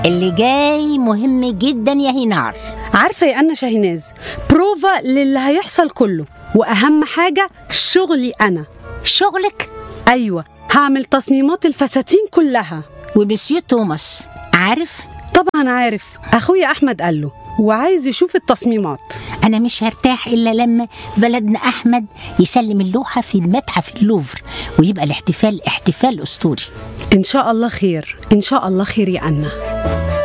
اللي جاي مهم جدا يا هينار عارفة يا أنا شاهيناز بروفا للي هيحصل كله وأهم حاجة شغلي أنا شغلك أيوة هعمل تصميمات الفساتين كلها ومسيو توماس عارف طبعا عارف أخويا أحمد قال له وعايز يشوف التصميمات أنا مش هرتاح إلا لما بلدنا أحمد يسلم اللوحة في متحف اللوفر ويبقى الاحتفال احتفال أسطوري إن شاء الله خير إن شاء الله خير يا أنا